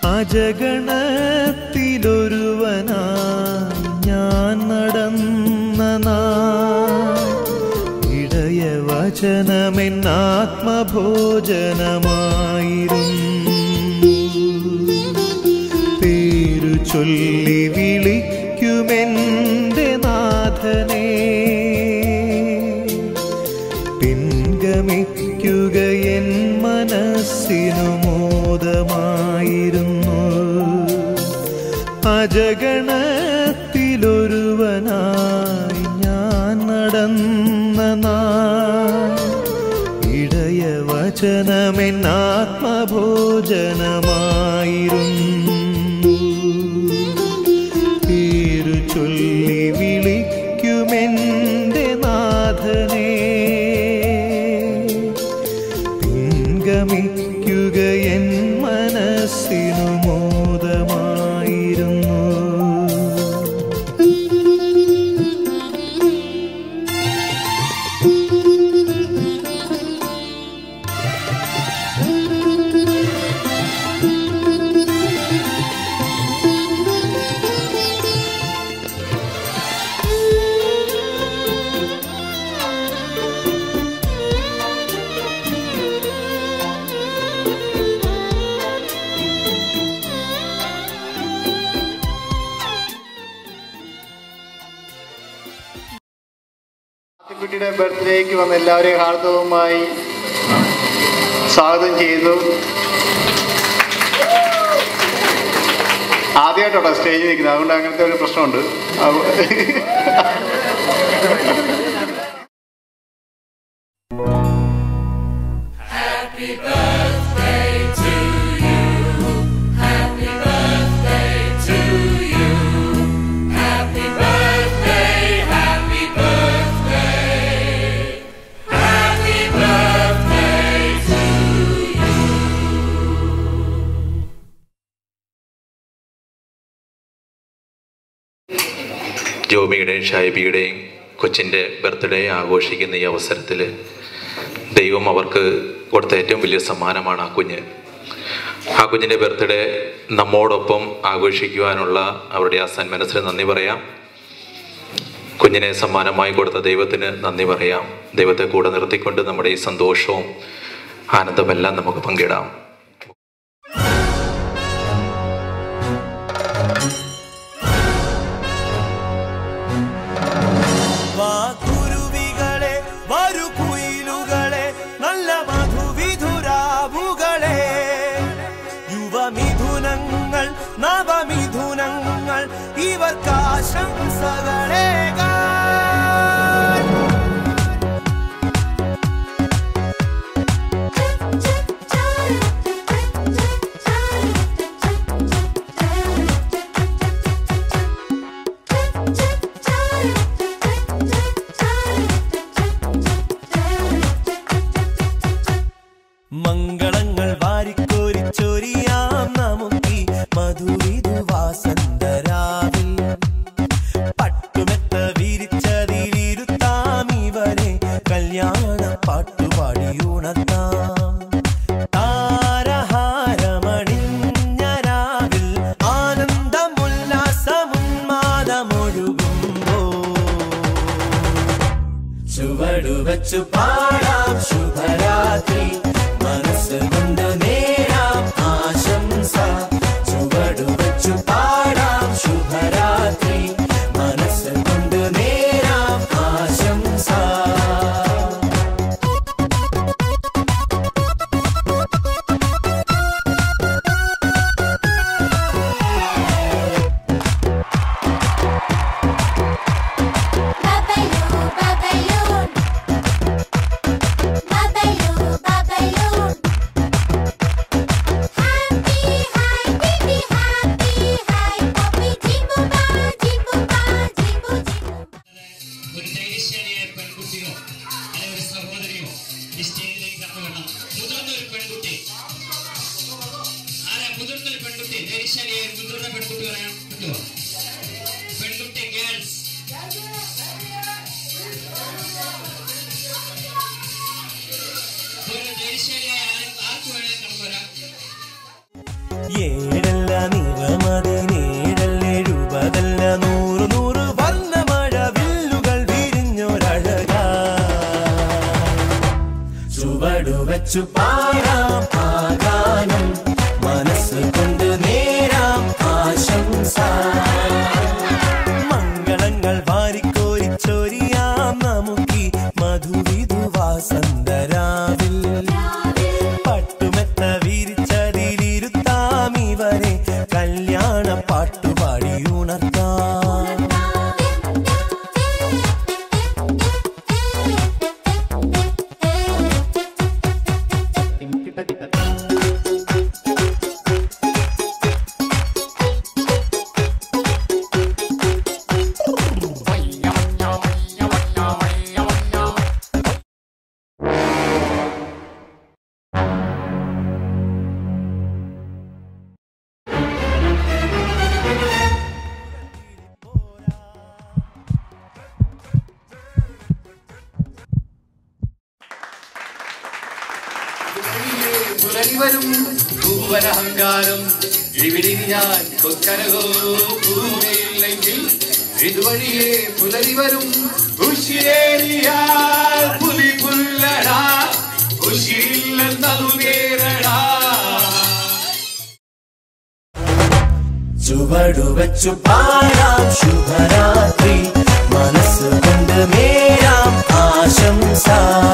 അജഗണത്തിലൊരുവനായി ഞാൻ നടന്ന നാൾ ഇടയ വചനമെന്നാത്മഭോജനമായിരുന്നു പേരു ചൊല്ലി വിളിക്കുമെന്റെ നാഥനെ പിൻഗമിക്കുക എൻ മനസ്സിനു മോദമായിരുന്നു അജഗണത്തിലൊരുവനായി ഞാൻ നടന്ന നാൾ ഇടയ വചനമെന്നാത്മഭോജനമായിരുന്നു പേരു ചൊല്ലി വിളിക്കുമെന്റെ നാഥനെ പിൻഗമിക്കുക എൻ മനസ്സിനു മോദമായിരുന്നു കുട്ടിയുടെ ബർത്ത്ഡേക്ക് വന്ന എല്ലാവരെയും ഹാർദവുമായി സ്വാഗതം ചെയ്യുന്നു ആദ്യമായിട്ടോട്ടോ സ്റ്റേജിൽ നിൽക്കുന്നത് അതുകൊണ്ട് അങ്ങനത്തെ ഒരു പ്രശ്നമുണ്ട് അത് ജോബിയുടെയും ഷൈബിയുടെയും കൊച്ചിൻ്റെ ബർത്ത്ഡേ ആഘോഷിക്കുന്ന ഈ അവസരത്തിൽ ദൈവം അവർക്ക് കൊടുത്ത ഏറ്റവും വലിയ സമ്മാനമാണ് ആ കുഞ്ഞ് ആ കുഞ്ഞിൻ്റെ ബർത്ത്ഡേ നമ്മോടൊപ്പം ആഘോഷിക്കുവാനുള്ള അവരുടെ ആ സന്മനസ്സിന് നന്ദി പറയാം കുഞ്ഞിനെ സമ്മാനമായി കൊടുത്ത ദൈവത്തിന് നന്ദി പറയാം ദൈവത്തെ കൂടെ നിർത്തിക്കൊണ്ട് നമ്മുടെ ഈ സന്തോഷവും ആനന്ദമെല്ലാം നമുക്ക് പങ്കിടാം വാക്കുരുവികളെ വരു കുയിലുകളെ നല്ല മധുവിധുരാവുകളെ യുവമിഥുനങ്ങൾ നവമിഥുനങ്ങൾ ഇവർക്കാശംസകളെ മംഗളങ്ങൾ വാരിക്കോരിച്ചൊരിയാം നമുക്കി മധുവിധു വാസന്തരാവിൽ പട്ടുമെത്ത വിരിച്ചതിലിരുത്താം ഇവരെ കല്യാണ പാട്ടുപാടി ഉണർത്താം താരഹാരമണിഞ്ഞ രാവിൽ ആനന്ദമുല്ലാസമുന്മാദമൊഴുകുമ്പോ ചുവടുവച്ചു പാടാം ശുഭരാത്രി മനസ്സ് കൊണ്ട് നേരാം ആശംസ ചുവടുവച്ചു പാടാം ശുഭരാത്രി മനസ്സ് കൊണ്ട് നേരാം ആശംസ Babayoo, babayoo. Babayoo, babayoo. Happy, hi, baby, happy, hi, puppy, jimbo ba, jimbo ba, jimbo, jimbo. ഒരു ധൈര്യശാലിയായ പെൺകുട്ടിയോ അല്ലെങ്കിൽ ഒരു സഹോദരിയോ ഈ സ്റ്റേജിലേക്ക് കടന്നു വരണം മുതിർന്ന ഒരു പെൺകുട്ടി ആരാ മുതിർന്ന ഒരു പെൺകുട്ടി ധൈര്യശാലിയായ ഒരു മുതിർന്ന പെൺകുട്ടി പറയാൻ പറ്റുമോ പെൺകുട്ടി ഗേൾസ് ഒരു ധൈര്യശാലിയായ ആരും ആർക്ക് വേണേലും കടന്നു വരാം ഏഴൽ വച്ചു പാടാം ആ ഗാനം മനസ്സുകൊണ്ട് നേരാം ആശംസ മംഗളങ്ങൾ വാരിക്കോരി ചൊരിയാം നമുക്കി മധുവിധുവാസന്തരാവിൽ പട്ടുമെത്ത വിരിച്ചതിലിരുത്താം ഇവരെ കല്യാണ പാട്ടുപാടി ഉണർത്താം പുലരിവരും ഭൂവനഹങ്കാരം ഇവിടെ ഞാൻ കൊക്കരകോ ഭൂമിയില്ലെങ്കിൽ ഇതുവഴിയെ പുലരിവരും ഉശിരേറിയാൽ പുലി പുല്ലടാ ഉശിയില്ലെന്നതു നേരടാ ചുവടുവച്ചു പാടാം ശുഭരാത്രി മനസ്സുകൊണ്ട് മേരാം ആശംസ